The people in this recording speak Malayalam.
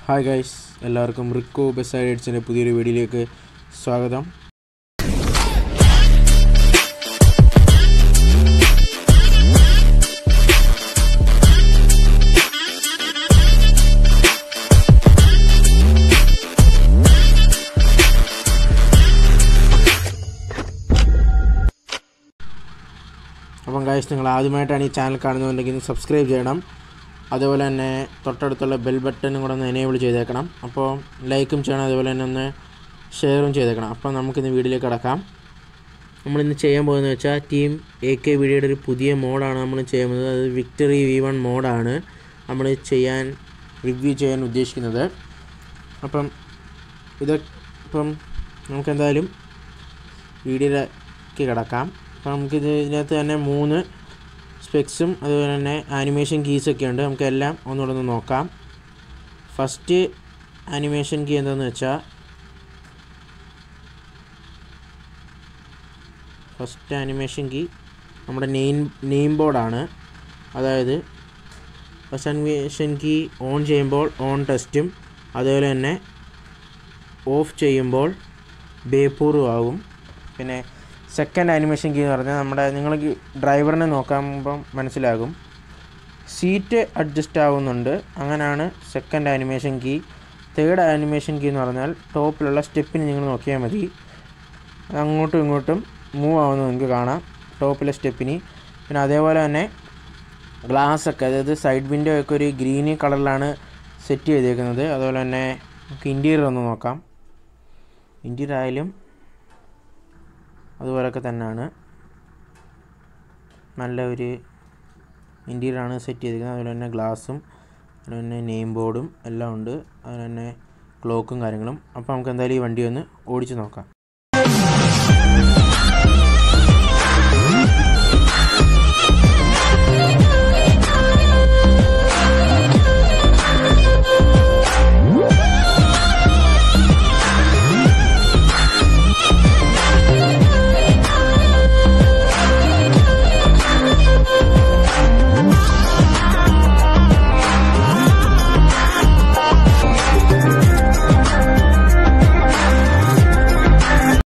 ഹായ് ഗൈസ് എല്ലാവർക്കും റിക്കോ ബെസ് ഐഡിയറ്റ്സിൻ്റെ പുതിയൊരു വീഡിയോയിലേക്ക് സ്വാഗതം അപ്പം ഗൈസ് നിങ്ങൾ ആദ്യമായിട്ടാണ് ഈ ചാനൽ കാണുന്നുണ്ടെങ്കിൽ സബ്സ്ക്രൈബ് ചെയ്യണം അതുപോലെ തന്നെ തൊട്ടടുത്തുള്ള ബെൽ ബട്ടണും കൂടെ ഒന്ന് എനേബിൾ ചെയ്തേക്കണം അപ്പോൾ ലൈക്കും ചെയ്യണം അതുപോലെ തന്നെ ഒന്ന് ഷെയറും ചെയ്തേക്കണം അപ്പോൾ നമുക്കിന്ന് വീഡിയോയിലേക്ക് കടക്കാം നമ്മളിന്ന് ചെയ്യാൻ പോകുന്നത് വെച്ചാൽ ടീം എ കെ വീഡിയോയുടെ ഒരു പുതിയ മോഡാണ് നമ്മൾ ചെയ്യാൻ പോകുന്നത് അത് വിക്ടറി വി വൺ മോഡാണ് നമ്മൾ ചെയ്യാൻ റിവ്യൂ ചെയ്യാൻ ഉദ്ദേശിക്കുന്നത് അപ്പം ഇത് ഇപ്പം നമുക്കെന്തായാലും വീഡിയോയിലേക്ക് കിടക്കാം അപ്പോൾ നമുക്കിത് ഇതിനകത്ത് തന്നെ മൂന്ന് സ്പെക്സും അതുപോലെ തന്നെ ആനിമേഷൻ കീസൊക്കെ ഉണ്ട് നമുക്ക് എല്ലാം ഒന്നുകൂടെ ഒന്ന് നോക്കാം ഫസ്റ്റ് ആനിമേഷൻ കീ എന്താണെന്ന് വെച്ചാൽ ഫസ്റ്റ് ആനിമേഷൻ കീ നമ്മുടെ നെയിം നെയിം ബോർഡാണ് അതായത് ഫസ്റ്റ് ആനിമേഷൻ കീ ഓൺ ചെയ്യുമ്പോൾ ഓൺ ടെസ്റ്റും അതുപോലെ തന്നെ ഓഫ് ചെയ്യുമ്പോൾ ബേപ്പൂറും ആകും പിന്നെ സെക്കൻഡ് ആനിമേഷൻ കീ എന്ന് പറഞ്ഞാൽ നമ്മുടെ നിങ്ങൾ ഡ്രൈവറിനെ നോക്കുമ്പം മനസ്സിലാകും സീറ്റ് അഡ്ജസ്റ്റ് ആവുന്നുണ്ട് അങ്ങനെയാണ് second animation key third animation key എന്ന് പറഞ്ഞാൽ ടോപ്പിലുള്ള സ്റ്റെപ്പിന് നിങ്ങൾ നോക്കിയാൽ മതി അങ്ങോട്ടും ഇങ്ങോട്ടും മൂവ് ആവുന്നത് നിങ്ങൾക്ക് കാണാം ടോപ്പിലെ സ്റ്റെപ്പിന് പിന്നെ അതേപോലെ തന്നെ ഗ്ലാസ് ഒക്കെ അതായത് സൈഡ് വിൻഡോ ഒക്കെ ഒരു ഗ്രീനി കളറിലാണ് സെറ്റ് ചെയ്തേക്കുന്നത് അതുപോലെ തന്നെ നമുക്ക് ഇൻറ്റീരിയർ ഒന്ന് നോക്കാം ഇൻറ്റീരിയർ ആയാലും അതുപോലൊക്കെ തന്നെയാണ് നല്ല ഒരു ഇൻറ്റീരിയറാണ് സെറ്റ് ചെയ്തിരിക്കുന്നത് അതുപോലെ തന്നെ ഗ്ലാസും അതുപോലെ തന്നെ നെയിം ബോർഡും എല്ലാം ഉണ്ട് അതുപോലെ തന്നെ ക്ലോക്കും കാര്യങ്ങളും അപ്പോൾ നമുക്ക് എന്തായാലും ഈ വണ്ടി ഒന്ന് ഓടിച്ച് നോക്കാം